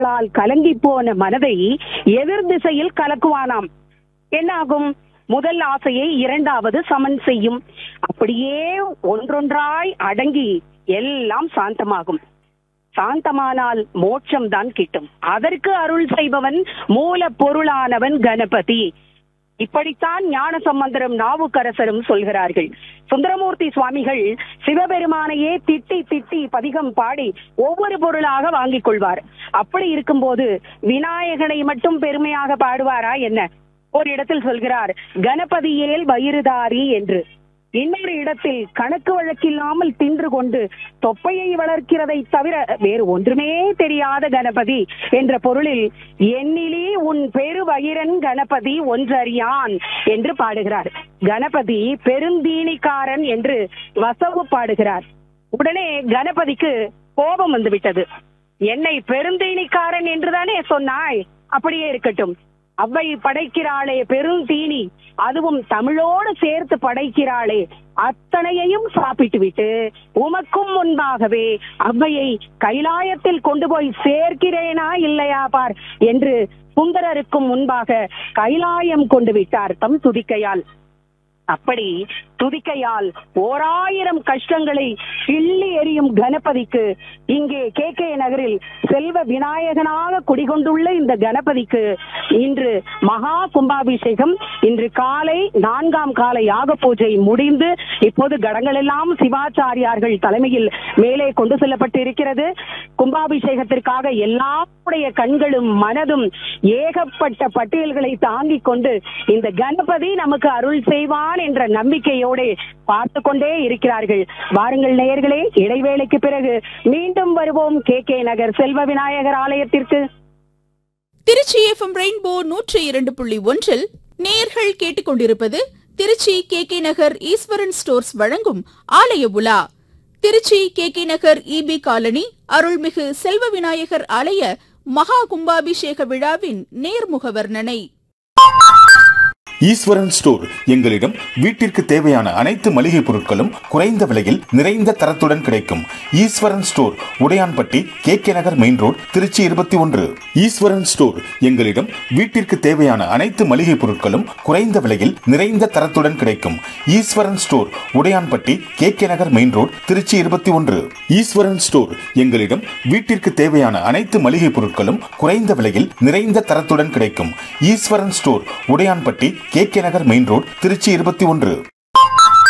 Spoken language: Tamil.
ஆசைகளால் கலங்கி போன மனதை எதிர் திசையில் கலக்குவானாம் என்ன ஆகும் முதல் ஆசையை இரண்டாவது சமன் செய்யும் அப்படியே ஒன்றொன்றாய் அடங்கி எல்லாம் சாந்தமாகும் சாந்தமானால் மோட்சம் தான் கிட்டும் அதற்கு அருள் செய்பவன் மூல பொருளானவன் கணபதி இப்படித்தான் ஞான சம்பந்தரும் நாவுக்கரசரும் சொல்கிறார்கள் சுந்தரமூர்த்தி சுவாமிகள் சிவபெருமானையே திட்டி திட்டி பதிகம் பாடி ஒவ்வொரு பொருளாக வாங்கிக் கொள்வார் அப்படி இருக்கும்போது விநாயகனை மட்டும் பெருமையாக பாடுவாரா என்ன ஒரு இடத்தில் சொல்கிறார் கணபதியேல் வயிறுதாரி என்று இன்னொரு இடத்தில் கணக்கு வழக்கில்லாமல் தின்று கொண்டு தொப்பையை வளர்க்கிறதை தவிர வேறு ஒன்றுமே தெரியாத கணபதி என்ற பொருளில் எண்ணிலி உன் பெருவயிரன் கணபதி ஒன்றறியான் என்று பாடுகிறார் கணபதி பெருந்தீனிக்காரன் என்று வசவு பாடுகிறார் உடனே கணபதிக்கு கோபம் வந்து விட்டது என்னை பெருந்தீனிக்காரன் என்றுதானே சொன்னாய் அப்படியே இருக்கட்டும் அவ்வை படைக்கிறாளே பெருந்தீனி அதுவும் தமிழோடு சேர்த்து படைக்கிறாளே அத்தனையையும் சாப்பிட்டு விட்டு உமக்கும் முன்பாகவே அவ்வையை கைலாயத்தில் கொண்டு போய் சேர்க்கிறேனா இல்லையா பார் என்று சுந்தரருக்கும் முன்பாக கைலாயம் கொண்டு விட்டார் தம் துதிக்கையால் அப்படி துதிக்கையால் ஓராயிரம் கஷ்டங்களை கிள்ளி எறியும் கணபதிக்கு இங்கே கே கே நகரில் செல்வ விநாயகனாக குடிகொண்டுள்ள இந்த கணபதிக்கு இன்று மகா கும்பாபிஷேகம் இன்று காலை நான்காம் கால யாக பூஜை முடிந்து இப்போது கடங்கள் எல்லாம் சிவாச்சாரியார்கள் தலைமையில் மேலே கொண்டு செல்லப்பட்டு இருக்கிறது கும்பாபிஷேகத்திற்காக எல்லாருடைய கண்களும் மனதும் ஏகப்பட்ட பட்டியல்களை தாங்கிக் கொண்டு இந்த கணபதி நமக்கு அருள் செய்வான் என்ற நம்பிக்கையோடு பார்த்து கொண்டே இருக்கிறார்கள் வாருங்கள் நேயர்களே இடைவேளைக்கு பிறகு மீண்டும் வருவோம் கே கே நகர் செல்வ விநாயகர் ஆலயத்திற்கு திருச்சி எஃப்எம் ரெயின்போ நூற்றி இரண்டு புள்ளி ஒன்றில் நேயர்கள் கேட்டுக்கொண்டிருப்பது Trichy K K Nagar Eswaran stores வழங்கும் ஆலய உலா Trichy K K Nagar EB colony அருள்மிகு செல்வ விநாயகர் ஆலய மகா கும்பாபிஷேக விழாவின் நேர்முக வர்ணனை ஈஸ்வரன் ஸ்டோர் எங்களிடம் வீட்டிற்கு தேவையான அனைத்து மளிகை பொருட்களும் குறைந்த விலையில் நிறைந்த தரத்துடன் கிடைக்கும் Eswaran store Udaiyanpatti K K Nagar main road Trichy இருபத்தி ஒன்று ஈஸ்வரன் ஸ்டோர் எங்களிடம் வீட்டிற்கு தேவையான அனைத்து மளிகை பொருட்களும் குறைந்த விலையில் நிறைந்த தரத்துடன் கிடைக்கும் Eswaran store Udaiyanpatti K K Nagar main road Trichy இருபத்தி ஒன்று ஈஸ்வரன் ஸ்டோர் எங்களிடம் வீட்டிற்கு தேவையான அனைத்து மளிகை பொருட்களும் குறைந்த விலையில் நிறைந்த தரத்துடன் கிடைக்கும் Eswaran store Udaiyanpatti K K Nagar main road Trichy இருபத்தி ஒன்று